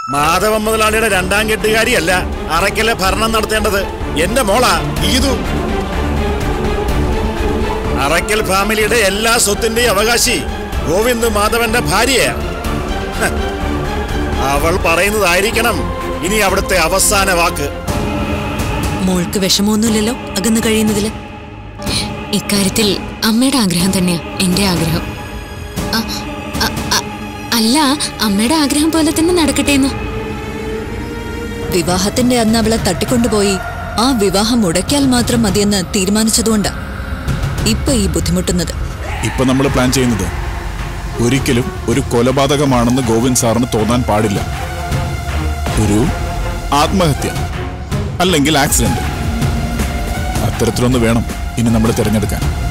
മാധവൻ മുതലാളിയുടെ രണ്ടാം കെട്ടുകാരിയല്ല അറയ്ക്കലെ ഭരണം നടത്തേണ്ടത് എന്റെ മോളാ ഗീതു അറയ്ക്കൽ ഫാമിലിയുടെ എല്ലാ സ്വത്തിന്റെയും അവകാശി ഗോവിന്ദ് മാധവന്റെ ഭാര്യയാ ഹ. അവൾ പറയുന്നതായിരിക്കണം ഇനി അവിടുത്തെ അവസാന വാക്ക് മോൾക്ക് വിഷമമൊന്നുമില്ലല്ലോ അകന്നു കഴിയുന്നതില് ഇക്കാര്യത്തിൽ അമ്മയുടെ ആഗ്രഹം തന്നെയാ എന്റെ ആഗ്രഹം അ- അ- അ- അല്ല അമ്മയുടെ ആഗ്രഹം പോലെ തന്നെ നടക്കട്ടെ എന്ന് വിവാഹത്തിന്റെ അന്ന് അവളെ തട്ടിക്കൊണ്ടുപോയി ആ വിവാഹം മുടക്കിയാൽ മാത്രം മതിയെന്ന് തീരുമാനിച്ചതുകൊണ്ടാ ഇപ്പൊ ഈ ബുദ്ധിമുട്ടുന്നത് ഇപ്പൊ നമ്മൾ പ്ലാൻ ചെയ്യുന്നത് ഒരിക്കലും ഒരു കൊലപാതകമാണെന്ന് ഗോവിന്ദ് സാറിന് തോന്നാൻ പാടില്ല ഒരു ആത്മഹത്യ അല്ലെങ്കിൽ ആക്സിഡന്റ് അത്തരത്തിലൊന്ന് വേണം ഇനി നമ്മൾ തിരഞ്ഞെടുക്കാൻ